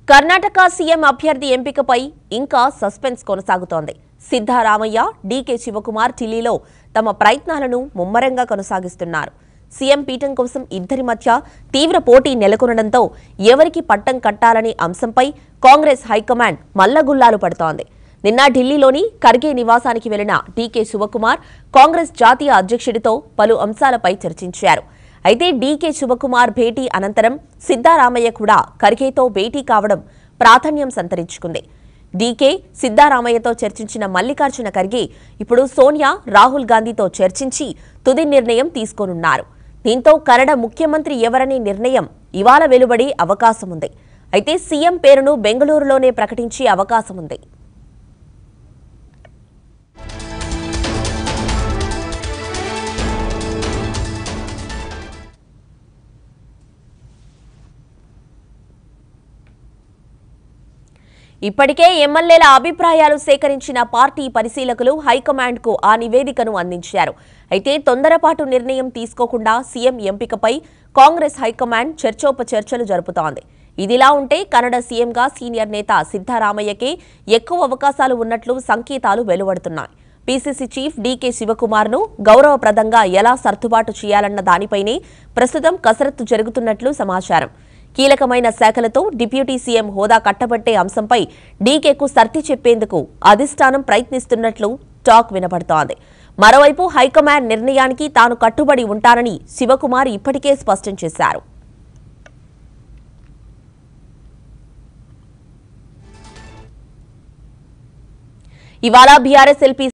Karnataka CM అభ్యర్థి ఎంపికపై ఇంకా సస్పెన్స్ కొనసాగుతోంది సిద్ధారామయ్య డీకే శివకుమార్ ఢిల్లీలో తమ ప్రయత్నాలను ముమ్మరంగా కొనసాగిస్తున్నారు సీఎం పీఠం కోసం ఇద్దరి మధ్య తీవ్ర పోటీ నెలకొనడంతో ఎవరికి పట్టం కట్టాలనే అంశంపై కాంగ్రెస్ హైకమాండ్ మల్లగుల్లాలు పడుతోంది నిన్న ఢిల్లీలోని ఖర్గే నివాసానికి వెళ్లిన డీకే శివకుమార్ కాంగ్రెస్ జాతీయ అధ్యక్షుడితో పలు అంశాలపై చర్చించారు అయితే డీకే శివకుమార్ భేటీ అనంతరం సిద్దారామయ్య కూడా ఖర్గేతో భేటీ కావడం ప్రాధాన్యం సంతరించుకుంది డీకే సిద్దారామయ్యతో చర్చించిన మల్లికార్జున ఖర్గే ఇప్పుడు సోనియా రాహుల్ గాంధీతో చర్చించి తుది నిర్ణయం తీసుకోనున్నారు దీంతో కన్నడ ముఖ్యమంత్రి ఎవరనే నిర్ణయం ఇవాళ వెలువడే అవకాశం ఉంది అయితే సీఎం పేరును బెంగళూరులోనే ప్రకటించే అవకాశం ఉంది ఇప్పటికే ఎమ్మెల్యేల అభిప్రాయాలు సేకరించిన పార్టీ పరిశీలకులు హైకమాండ్కు ఆ నివేదికను అందించారు అయితే తొందరపాటు నిర్ణయం తీసుకోకుండా సీఎం ఎంపికపై కాంగ్రెస్ హైకమాండ్ చర్చోపచర్చలు జరుపుతోంది ఇదిలా ఉంటే కన్నడ సీఎంగా సీనియర్ నేత సిద్ధారామయ్యకే ఎక్కువ అవకాశాలు ఉన్నట్లు సంకేతాలు వెలువడుతున్నాయి పీసీసీ చీఫ్ డీకే శివకుమార్ను గౌరవప్రదంగా ఎలా సర్దుబాటు చేయాలన్న దానిపైనే ప్రస్తుతం కసరత్తు జరుగుతున్నట్లు సమాచారం కీలకమైన శాఖలతో డిప్యూటీ సీఎం హోదా కట్టబట్టే అంశంపై డీకేకు సర్ది చెప్పేందుకు అధిష్టానం ప్రయత్నిస్తున్నట్లు టాక్ వినపడుతోంది మరోవైపు హైకమాండ్ నిర్ణయానికి తాను కట్టుబడి ఉంటానని శివకుమార్ ఇప్పటికే స్పష్టం చేశారు ఇవాళ బీఆర్ఎస్ ఎల్పీ